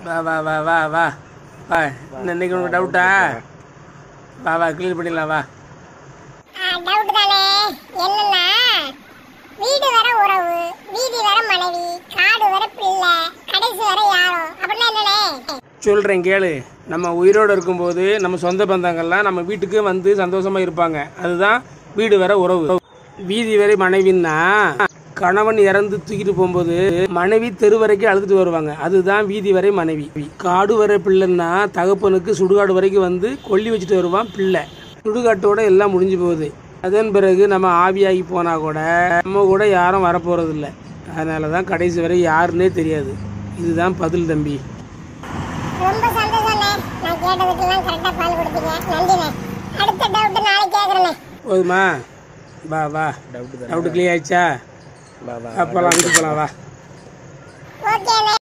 வா வா வா வா வா வா இன்னும் இன்னைக்கு உனக்கு டவுட்டா வா வா கிளியர் பண்ணிடலாம் வா டவுட் தானே என்னன்னா வீடு வர உறவு வீதி வர மனைவி காடு வர பிள்ளை கடைசி வர யாரும் அப்படின்னா என்னண்ணே சொல்கிறேன் கேளு நம்ம உயிரோடு இருக்கும்போது நம்ம சொந்த பந்தங்கள்லாம் நம்ம வீட்டுக்கு வந்து சந்தோஷமாக இருப்பாங்க அதுதான் வீடு வர உறவு வீதி வரை மனைவின்னா கணவன் இறந்து தூக்கிட்டு போகும்போது மனைவி தெரு வரைக்கும் அழுதுட்டு வருவாங்க அதுதான் வீதி வரை மனைவி காடு வரை பிள்ளைன்னா தகப்பனுக்கு சுடுகாடு வரைக்கும் வந்து கொல்லி வச்சுட்டு வருவான் பிள்ளை சுடுகாட்டோட எல்லாம் முடிஞ்சு போகுது அதன் பிறகு நம்ம ஆவியாகி போனால் கூட நம்ம கூட யாரும் வரப்போகிறது இல்லை அதனால தான் கடைசி வரை யாருன்னே தெரியாது இதுதான் பதில் தம்பி ரொம்ப சந்தோஷம்ண்ணே நான் கேட்டதுக்கெல்லாம் கரெக்டாக பால் கொடுத்தீங்க நன்றிண்ணே அடுத்த டவுட் நாளைக்கு கேட்குறேண்ணே போதுமா வா வா டவுட் கிளியர் ஆயிடுச்சா வா வா அப்போலாம் வீட்டுக்கு போகலாம் வா ஓகேண்ணே